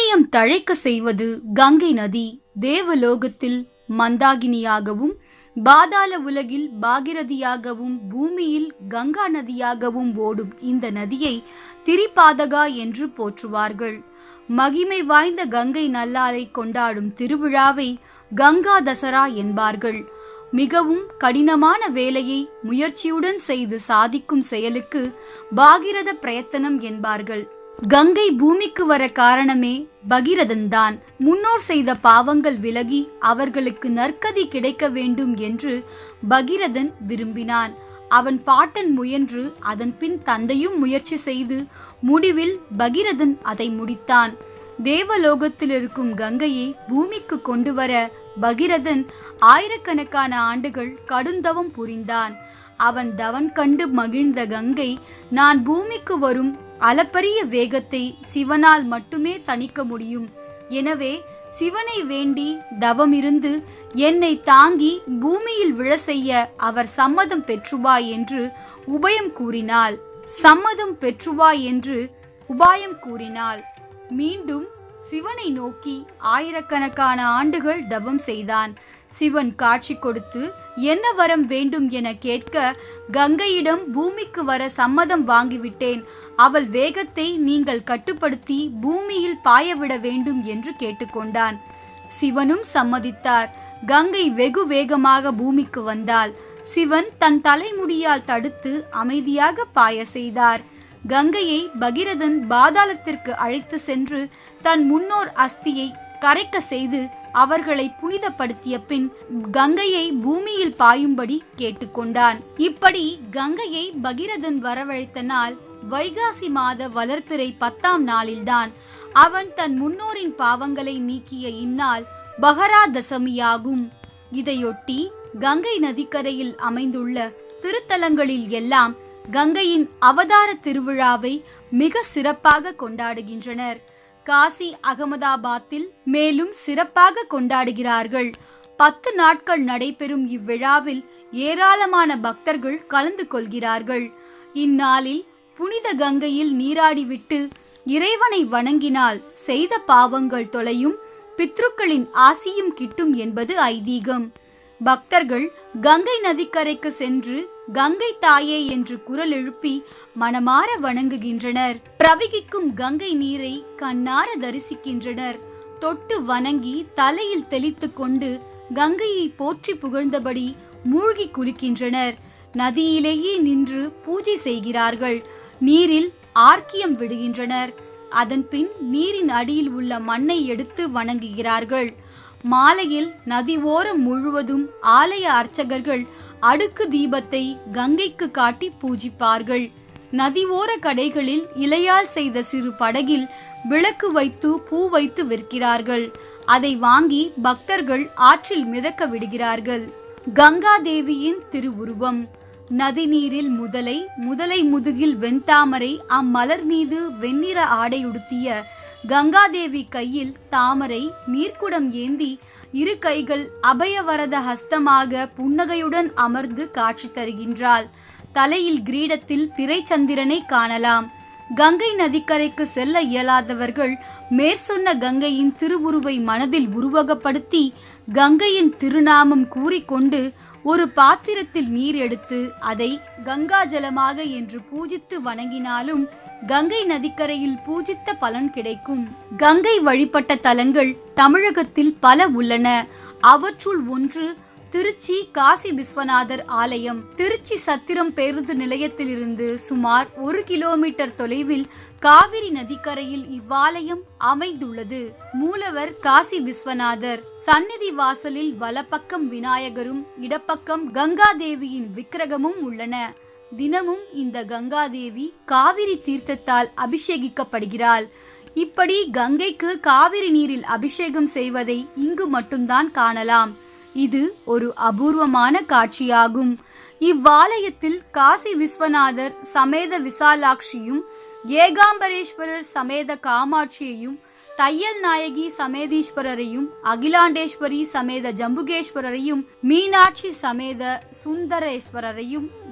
புண்ணியம் தழைக்க செய்வது கங்கை நதி தேவலோகத்தில் மந்தாகினியாகவும் பாதாள உலகில் பாகிரதியாகவும் பூமியில் கங்கா நதியாகவும் ஓடும் இந்த நதியை திரிபாதகா என்று போற்றுவார்கள் மகிமை வாய்ந்த கங்கை நல்லாரை கொண்டாடும் திருவிழாவை கங்கா தசரா என்பார்கள் மிகவும் கடினமான வேலையை முயற்சியுடன் செய்து சாதிக்கும் செயலுக்கு பாகிரத பிரயத்தனம் என்பார்கள் கங்கை பூமிக்கு வர காரணமே பகிரதன்தான் முன்னோர் செய்த பாவங்கள் விலகி அவர்களுக்கு நற்கதி கிடைக்க வேண்டும் என்று பகிரதன் விரும்பினான் அவன் பாட்டன் முயன்று அதன் பின் தந்தையும் முயற்சி செய்து முடிவில் பகிரதன் அதை முடித்தான் தேவலோகத்தில் இருக்கும் கங்கையை பூமிக்கு கொண்டு வர பகிரதன் ஆயிரக்கணக்கான ஆண்டுகள் கடுந்தவம் புரிந்தான் அவன் தவன் கண்டு மகிழ்ந்த கங்கை நான் பூமிக்கு வரும் அளப்பரிய வேகத்தை சிவனால் மட்டுமே தணிக்க முடியும் எனவே சிவனை வேண்டி தவமிருந்து என்னை தாங்கி பூமியில் விழ செய்ய அவர் சம்மதம் பெற்றுவா என்று உபயம் கூறினாள் சம்மதம் பெற்றுவா என்று உபாயம் கூறினாள் மீண்டும் சிவனை நோக்கி ஆயிரக்கணக்கான ஆண்டுகள் தவம் செய்தான் சிவன் காட்சி கொடுத்து என்ன வரம் வேண்டும் என கேட்க கங்கையிடம் பூமிக்கு வர சம்மதம் வாங்கிவிட்டேன் அவள் வேகத்தை நீங்கள் கட்டுப்படுத்தி பூமியில் பாயவிட வேண்டும் என்று கேட்டுக்கொண்டான் சிவனும் சம்மதித்தார் கங்கை வெகு வேகமாக பூமிக்கு வந்தாள் சிவன் தன் தலைமுடியால் தடுத்து அமைதியாக பாய செய்தார் கங்கையை பகிரதன் பாதாளத்திற்கு அழைத்து சென்று தன் முன்னோர் அஸ்தியை கரைக்க செய்து அவர்களை புனிதப்படுத்திய பின் கங்கையை பூமியில் பாயும்படி கேட்டுக்கொண்டான் இப்படி கங்கையை பகிரதன் வரவழைத்த நாள் வைகாசி மாத வளர்ப்பிறை பத்தாம் நாளில்தான் அவன் தன் முன்னோரின் பாவங்களை நீக்கிய இந்நாள் பகரா தசமியாகும் இதையொட்டி கங்கை நதிக்கரையில் அமைந்துள்ள திருத்தலங்களில் எல்லாம் கங்கையின் அவதார திருவிழாவை மிக சிறப்பாக கொண்டாடுகின்றனர் காசி அகமதாபாத்தில் மேலும் சிறப்பாக கொண்டாடுகிறார்கள் பத்து நாட்கள் நடைபெறும் இவ்விழாவில் ஏராளமான பக்தர்கள் கலந்து கொள்கிறார்கள் இந்நாளில் புனித கங்கையில் நீராடிவிட்டு இறைவனை வணங்கினால் செய்த பாவங்கள் தொலையும் பித்ருக்களின் ஆசியும் கிட்டும் என்பது ஐதீகம் பக்தர்கள் கங்கை நதிக்கரைக்கு சென்று கங்கை தாயே என்று குரல் எழுப்பி மனமாற வணங்குகின்றனர் பிரவகிக்கும் கங்கை நீரை கண்ணார தரிசிக்கின்றனர் தொட்டு வணங்கி தலையில் தெளித்து கொண்டு கங்கையை போற்றி புகழ்ந்தபடி மூழ்கி குளிக்கின்றனர் நதியிலேயே நின்று பூஜை செய்கிறார்கள் நீரில் ஆர்க்கியம் விடுகின்றனர் அதன்பின் நீரின் அடியில் உள்ள மண்ணை எடுத்து வணங்குகிறார்கள் மாலையில் நதி ஓரம் முழுவதும் ஆலய அர்ச்சகர்கள் அடுக்கு தீபத்தை கங்கைக்கு காட்டி பூஜிப்பார்கள் நதி ஓர கடைகளில் இலையால் செய்த சிறு படகில் விளக்கு வைத்து பூ வைத்து விற்கிறார்கள் அதை வாங்கி பக்தர்கள் ஆற்றில் மிதக்க விடுகிறார்கள் கங்கா தேவியின் திருவுருவம் நதிநீரில் முதலை முதலை முதுகில் வெண்தாமரை அம்மலர் மீது வெண்ணிற ஆடை உடுத்திய கங்காதேவி கையில் தாமரை நீர்க்குடம் ஏந்தி இரு கைகள் அபயவரத ஹஸ்தமாக புன்னகையுடன் அமர்ந்து காட்சி தருகின்றாள் தலையில் கிரீடத்தில் பிறைச்சந்திரனை காணலாம் கங்கை நதிக்கரைக்கு செல்ல இயலாதவர்கள் மேற்சொன்ன கங்கையின் திருவுருவை மனதில் உருவகப்படுத்தி கங்கையின் திருநாமம் கூறிக்கொண்டு ஒரு பாத்திரத்தில் நீர் எடுத்து அதை கங்கா ஜலமாக என்று பூஜித்து வணங்கினாலும் கங்கை நதிக்கரையில் பூஜித்த பலன் கிடைக்கும் கங்கை வழிபட்ட தலங்கள் தமிழகத்தில் பல உள்ளன அவற்றுள் ஒன்று திருச்சி காசி விஸ்வநாதர் ஆலயம் திருச்சி சத்திரம் பேருந்து நிலையத்திலிருந்து சுமார் ஒரு கிலோமீட்டர் தொலைவில் காவிரி நதிக்கரையில் இவ்வாலயம் அமைந்துள்ளது மூலவர் காசி விஸ்வநாதர் சந்நிதி வாசலில் வலப்பக்கம் விநாயகரும் இடப்பக்கம் கங்காதேவியின் விக்கிரகமும் உள்ளன தினமும் இந்த கங்காதேவி காவிரி தீர்த்தத்தால் அபிஷேகிக்கப்படுகிறாள் இப்படி கங்கைக்கு காவிரி நீரில் அபிஷேகம் செய்வதை இங்கு மட்டும்தான் காணலாம் இது ஒரு அபூர்வமான காட்சியாகும் இவ்வாலயத்தில் காசி விஸ்வநாதர் சமேத விசாலாட்சியும் ஏகாம்பரேஸ்வரர் சமேத காமாட்சியையும் தையல் நாயகி சமேதீஸ்வரரையும் அகிலாண்டேஸ்வரி சமேத ஜம்புகேஸ்வரரையும் மீனாட்சி சமேத சுந்தரேஸ்வரரையும்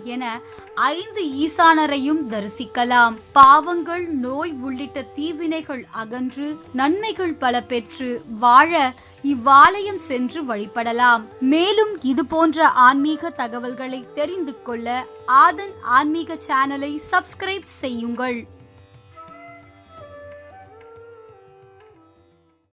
என ஐந்து ஈசானரையும் தரிசிக்கலாம் பாவங்கள் நோய் உள்ளிட்ட தீவினைகள் அகன்று நன்மைகள் பல பெற்று வாழ இவ்வாலயம் சென்று வழிபடலாம் மேலும் இது போன்ற ஆன்மீக தகவல்களை தெரிந்து கொள்ள ஆதன் ஆன்மீக சேனலை சப்ஸ்கிரைப் செய்யுங்கள்